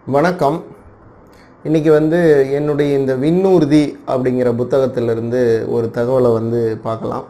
வணக்கம் இன்னைக்கு வந்து என்னுடைய இந்த விண்ணூர்தி அப்படிங்கிற புத்தகத்திலிருந்து ஒரு தகவலை வந்து பார்க்கலாம்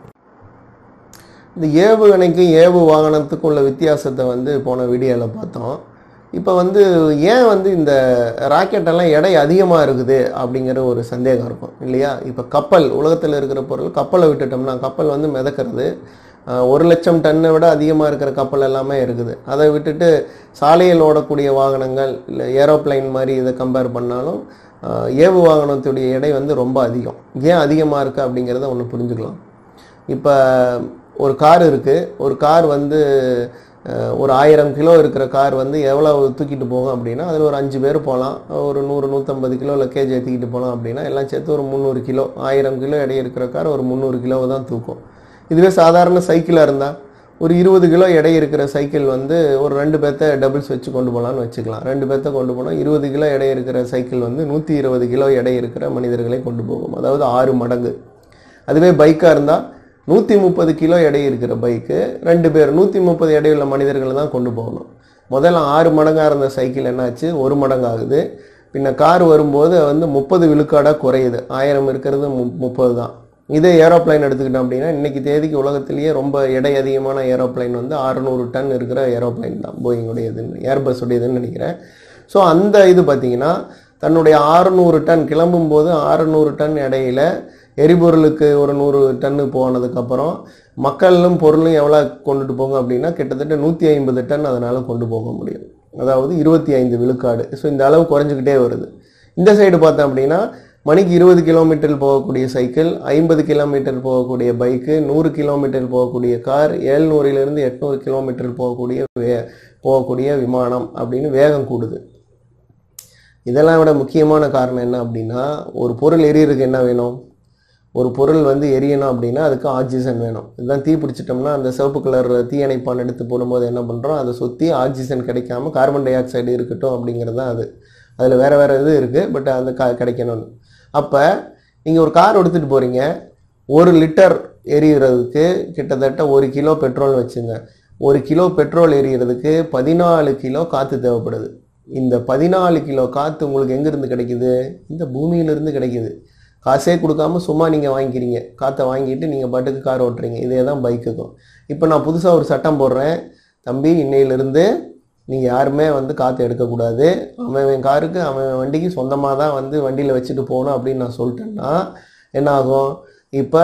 இந்த ஏவுகணைக்கும் ஏவு வாகனத்துக்கும் உள்ள வித்தியாசத்தை வந்து போன வீடியோவில் பார்த்தோம் இப்போ வந்து ஏன் வந்து இந்த ராக்கெட்டெல்லாம் எடை அதிகமாக இருக்குது அப்படிங்கிற ஒரு சந்தேகம் இருக்கும் இல்லையா இப்போ கப்பல் உலகத்தில் இருக்கிற பொருள் கப்பலை விட்டுட்டோம்னா கப்பல் வந்து மிதக்கிறது அஹ், ஒரு லட்சம் டன்னை விட அதிகமாக இருக்கிற கப்பல் எல்லாமே இருக்குது அதை விட்டுட்டு சாலையில் ஓடக்கூடிய வாகனங்கள் இல்லை ஏரோப்ளைன் மாதிரி இதை கம்பேர் பண்ணாலும் அஹ், ஏவு வாகனத்துடைய எடை வந்து ரொம்ப அதிகம் ஏன் அதிகமாக இருக்குது அப்படிங்கிறத ஒன்று புரிஞ்சுக்கலாம் இப்போ ஒரு கார் இருக்குது ஒரு கார் வந்து அஹ், ஒரு ஆயிரம் கிலோ இருக்கிற கார் வந்து எவ்வளோ தூக்கிட்டு போகும் அப்படின்னா அதில் ஒரு அஞ்சு பேர் போகலாம் ஒரு நூறு நூற்றம்பது கிலோ லக்கேஜ் ஏற்றிக்கிட்டு போகலாம் அப்படின்னா எல்லாம் சேர்த்து ஒரு முந்நூறு கிலோ ஆயிரம் கிலோ எடை இருக்கிற கார் ஒரு முந்நூறு கிலோவை தான் தூக்கும் இதுவே சாதாரண சைக்கிளாக இருந்தால் ஒரு இருபது கிலோ எடை இருக்கிற சைக்கிள் வந்து ஒரு ரெண்டு பேர்த்த டபுள்ஸ் வச்சு கொண்டு போகலான்னு வச்சுக்கலாம் ரெண்டு பேர்த்த கொண்டு போனால் இருபது கிலோ எடை இருக்கிற சைக்கிள் வந்து நூற்றி இருபது கிலோ எடை இருக்கிற மனிதர்களை கொண்டு போகும் அதாவது ஆறு மடங்கு அதுவே பைக்காக இருந்தால் நூற்றி முப்பது கிலோ எடை இருக்கிற பைக்கு ரெண்டு பேர் நூற்றி முப்பது எடையுள்ள மனிதர்களை தான் கொண்டு போகணும் முதல்ல ஆறு மடங்காக இருந்த சைக்கிள் என்னாச்சு ஒரு மடங்கு ஆகுது பின்ன கார் வரும்போது வந்து முப்பது விழுக்காடாக குறையுது ஆயிரம் இருக்கிறது மு முப்பது தான் இதே ஏரோப்ளைன் எடுத்துக்கிட்டோம் அப்படின்னா இன்னைக்கு தேதிக்கு உலகத்திலேயே ரொம்ப எடை அதிகமான ஏரோப்ளைன் வந்து 600 டன் இருக்கிற ஏரோப்ளைன் தான் போயிங்குடையதுன்னு ஏர்பஸ் உடையதுன்னு நினைக்கிறேன் ஸோ அந்த இது பார்த்தீங்கன்னா தன்னுடைய 600 டன் கிளம்பும் போது 600 டன் எடையில எரிபொருளுக்கு ஒரு நூறு டன்னு போனதுக்கப்புறம் மக்களும் பொருளும் எவ்வளோ கொண்டுட்டு போங்க அப்படின்னா கிட்டத்தட்ட நூற்றி ஐம்பது டன் அதனால் கொண்டு போக முடியும் அதாவது இருபத்தி ஐந்து விழுக்காடு ஸோ இந்த அளவு குறைஞ்சிக்கிட்டே வருது இந்த சைடு பார்த்தோம் அப்படின்னா மணிக்கு இருபது கிலோமீட்டர் போகக்கூடிய சைக்கிள் ஐம்பது கிலோமீட்டர் போகக்கூடிய பைக்கு நூறு கிலோமீட்டர் போகக்கூடிய கார் ஏழ்நூறிலிருந்து எட்நூறு கிலோமீட்டர் போகக்கூடிய வே போகக்கூடிய விமானம் அப்படின்னு வேகம் கூடுது இதெல்லாம் விட முக்கியமான காரணம் என்ன அப்படின்னா ஒரு பொருள் எரியறதுக்கு என்ன வேணும் ஒரு பொருள் வந்து எரியணும் அப்படின்னா அதுக்கு ஆக்சிஜன் வேணும் இதுதான் தீ பிடிச்சிட்டோம்னா அந்த சிவப்பு கலர் தீயணைப்பான் எடுத்து போடும்போது என்ன பண்ணுறோம் அதை சுற்றி ஆக்சிஜன் கிடைக்காம கார்பன் டை ஆக்சைடு இருக்கட்டும் அப்படிங்கிறது தான் அது அதில் வேறு வேறு இது இருக்குது பட் அந்த கா கிடைக்கணும்னு அப்போ நீங்கள் ஒரு கார் எடுத்துகிட்டு போகிறீங்க ஒரு லிட்டர் எரிகிறதுக்கு கிட்டத்தட்ட ஒரு கிலோ பெட்ரோல் வச்சுங்க ஒரு கிலோ பெட்ரோல் எரியறதுக்கு பதினாலு கிலோ காற்று தேவைப்படுது இந்த பதினாலு கிலோ காற்று உங்களுக்கு எங்கேருந்து கிடைக்குது இந்த பூமியிலிருந்து கிடைக்குது காசே கொடுக்காம சும்மா நீங்கள் வாங்கிக்கிறீங்க காற்றை வாங்கிட்டு நீங்கள் பாட்டுக்கு கார் ஓட்டுறீங்க இதே தான் பைக்குக்கும் இப்போ நான் புதுசாக ஒரு சட்டம் போடுறேன் தம்பி இன்னையிலிருந்து நீங்கள் யாருமே வந்து காற்று எடுக்கக்கூடாது அவன் அவன் காருக்கு அவன் அவன் வண்டிக்கு சொந்தமாக தான் வந்து வண்டியில் வச்சுட்டு போகணும் அப்படின்னு நான் சொல்லிட்டேன்னா என்ன ஆகும் இப்போ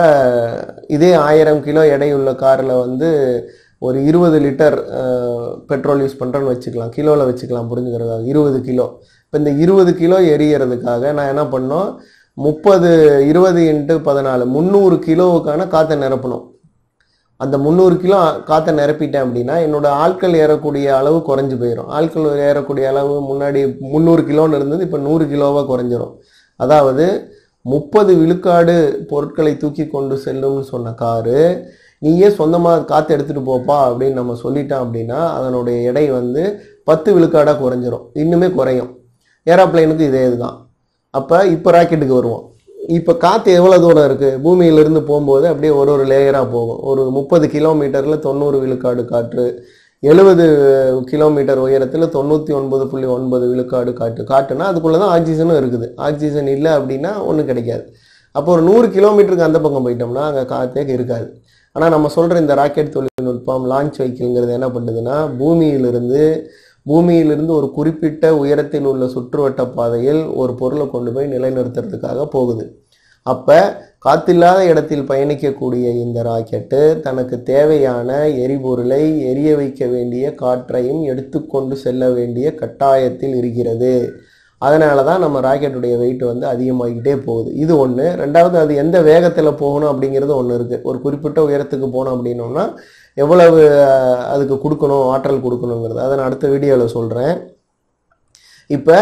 இதே ஆயிரம் கிலோ எடையுள்ள காரில் வந்து ஒரு இருபது லிட்டர் பெட்ரோல் யூஸ் பண்ணுறேன்னு வச்சுக்கலாம் கிலோவில் வச்சுக்கலாம் புரிஞ்சுக்கிறதுக்காக இருபது கிலோ இப்போ இந்த இருபது கிலோ எரியறதுக்காக நான் என்ன பண்ணோம் முப்பது இருபது இன்ட்டு பதினாலு முந்நூறு கிலோவுக்கான காற்றை நிரப்பணும் அந்த முந்நூறு கிலோ காற்றை நிரப்பிட்டேன் அப்படின்னா என்னோட ஆட்கள் ஏறக்கூடிய அளவு குறைஞ்சு போயிடும் ஆட்கள் ஏறக்கூடிய அளவு முன்னாடி முந்நூறு கிலோன்னு இருந்தது இப்போ நூறு கிலோவாக குறைஞ்சிரும் அதாவது முப்பது விழுக்காடு பொருட்களை தூக்கி கொண்டு செல்லும்னு சொன்ன காரு நீயே சொந்தமாக காற்று எடுத்துகிட்டு போப்பா அப்படின்னு நம்ம சொல்லிட்டோம் அப்படின்னா அதனுடைய எடை வந்து பத்து விழுக்காடாக குறைஞ்சிரும் இன்னுமே குறையும் ஏரோப்ளைனுக்கு இதே இதுதான் அப்போ இப்போ ராக்கெட்டுக்கு வருவோம் இப்போ காற்று எவ்வளோ தூரம் இருக்குது பூமியிலிருந்து போகும்போது அப்படியே ஒரு ஒரு லேயராக போகும் ஒரு முப்பது கிலோமீட்டரில் தொண்ணூறு விழுக்காடு காற்று எழுபது கிலோமீட்டர் உயரத்தில் தொண்ணூற்றி ஒன்பது புள்ளி ஒன்பது விழுக்காடு காற்று காற்றுனா அதுக்குள்ளே தான் ஆக்சிஜனும் இருக்குது ஆக்சிஜன் இல்லை அப்படின்னா ஒன்றும் கிடைக்காது அப்போ ஒரு நூறு கிலோமீட்டருக்கு அந்த பக்கம் போயிட்டோம்னா அங்கே காற்றே இருக்காது ஆனால் நம்ம சொல்கிற இந்த ராக்கெட் தொழில்நுட்பம் லான்ச் வெஹிக்கிள்ங்கிறது என்ன பண்ணுதுன்னா பூமியிலிருந்து பூமியிலிருந்து ஒரு குறிப்பிட்ட உயரத்தில் உள்ள சுற்றுவட்ட பாதையில் ஒரு பொருளை கொண்டு போய் நிலைநிறுத்துறதுக்காக போகுது அப்போ காத்தில்லாத இடத்தில் பயணிக்கக்கூடிய இந்த ராக்கெட்டு தனக்கு தேவையான எரிபொருளை எரிய வைக்க வேண்டிய காற்றையும் எடுத்துக்கொண்டு செல்ல வேண்டிய கட்டாயத்தில் இருக்கிறது அதனால தான் நம்ம ராக்கெட்டுடைய வெயிட் வந்து அதிகமாகிக்கிட்டே போகுது இது ஒன்று ரெண்டாவது அது எந்த வேகத்தில் போகணும் அப்படிங்கிறது ஒன்று இருக்குது ஒரு குறிப்பிட்ட உயரத்துக்கு போகணும் அப்படின்னோம்னா எவ்வளவு அஹ், அதுக்கு கொடுக்கணும் ஆற்றல் கொடுக்கணுங்கிறது அதை நான் அடுத்த வீடியோவில் சொல்கிறேன் இப்போ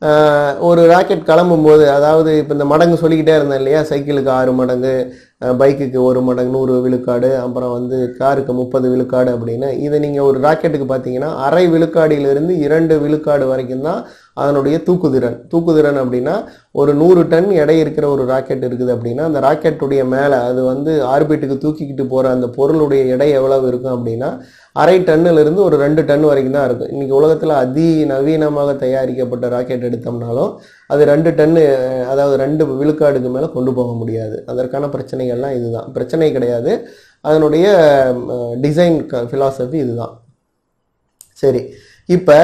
ஆஹ், ஒரு ராக்கெட் கிளம்பும்போது அதாவது இப்போ இந்த மடங்கு சொல்லிக்கிட்டே இருந்தேன் இல்லையா சைக்கிளுக்கு ஆறு மடங்கு அஹ், பைக்குக்கு ஒரு மடங்கு நூறு விழுக்காடு அப்புறம் வந்து காருக்கு முப்பது விழுக்காடு அப்படின்னு இதை நீங்கள் ஒரு ராக்கெட்டுக்கு பார்த்தீங்கன்னா அரை விழுக்காடியிலிருந்து இரண்டு விழுக்காடு வரைக்கும் தான் அதனுடைய தூக்குதிறன் தூக்குதிறன் அப்படின்னா ஒரு நூறு டன் எடை இருக்கிற ஒரு ராக்கெட் இருக்குது அப்படின்னா அந்த ராக்கெட்டுடைய மேலே அது வந்து ஆர்பிட்டுக்கு தூக்கிக்கிட்டு போகிற அந்த பொருளுடைய எடை எவ்வளவு இருக்கும் அப்படின்னா அரை டன்னுல இருந்து ஒரு ரெண்டு டன் வரைக்கும் தான் இருக்கும் இன்னைக்கு உலகத்தில் அதி நவீனமாக தயாரிக்கப்பட்ட ராக்கெட் எடுத்தோம்னாலும் அது ரெண்டு டன்னு அஹ், அதாவது ரெண்டு விழுக்காடுக்கு மேலே கொண்டு போக முடியாது அதற்கான பிரச்சனைகள்லாம் இதுதான் பிரச்சனை கிடையாது அதனுடைய டிசைன் ஃபிலாசபி இதுதான் சரி இப்போ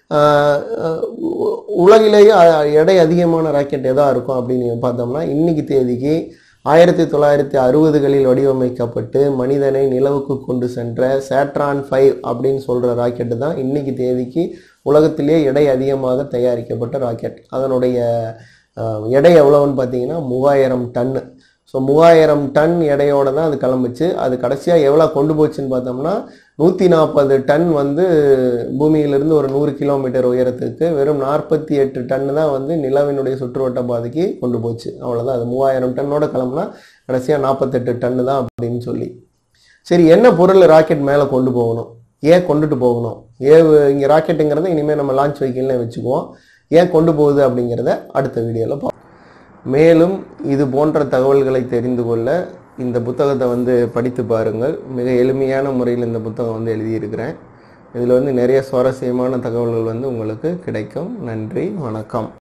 உலகிலேயே அ- எடை அதிகமான ராக்கெட் எதா இருக்கும் அப்படின்னு பார்த்தோம்னா இன்னைக்கு தேதிக்கு ஆயிரத்தி தொள்ளாயிரத்தி அறுபதுகளில் வடிவமைக்கப்பட்டு மனிதனை நிலவுக்கு கொண்டு சென்ற சேட்ரான் ஃபைவ் அப்படின்னு சொல்கிற ராக்கெட்டு தான் இன்னைக்கு தேதிக்கு உலகத்திலேயே எடை அதிகமாக தயாரிக்கப்பட்ட ராக்கெட் அதனுடைய அஹ், எடை எவ்வளவுன்னு பார்த்தீங்கன்னா மூவாயிரம் டன்னு ஸோ மூவாயிரம் டன் எடையோட தான் அது கிளம்புச்சு அது கடைசியாக எவ்வளோ கொண்டு போச்சுன்னு பார்த்தோம்னா நூற்றி நாற்பது டன் வந்து பூமியிலிருந்து ஒரு நூறு கிலோமீட்டர் உயரத்துக்கு வெறும் நாற்பத்தி எட்டு டன்னு தான் வந்து நிலவினுடைய சுற்றுவட்ட பாதைக்கு கொண்டு போச்சு அவ்வளோதான் அது மூவாயிரம் டன்னோட கிளம்புனா கடைசியாக நாற்பத்தெட்டு டன்னு தான் அப்படின்னு சொல்லி சரி என்ன பொருள் ராக்கெட் மேலே கொண்டு போகணும் ஏன் கொண்டுட்டு போகணும் ஏவு இங்கே ராக்கெட்டுங்கிறத இனிமேல் நம்ம லான்ச் வெஹிக்கிள்னு வச்சுக்குவோம் ஏன் கொண்டு போகுது அப்படிங்கிறத அடுத்த வீடியோவில் பார்ப்போம் மேலும் இது போன்ற தகவல்களை தெரிந்து கொள்ள இந்த புத்தகத்தை வந்து படித்து பாருங்கள் மிக எளிமையான முறையில் இந்த புத்தகம் வந்து எழுதியிருக்கிறேன் இதில் வந்து நிறைய சுவாரஸ்யமான தகவல்கள் வந்து உங்களுக்கு கிடைக்கும் நன்றி வணக்கம்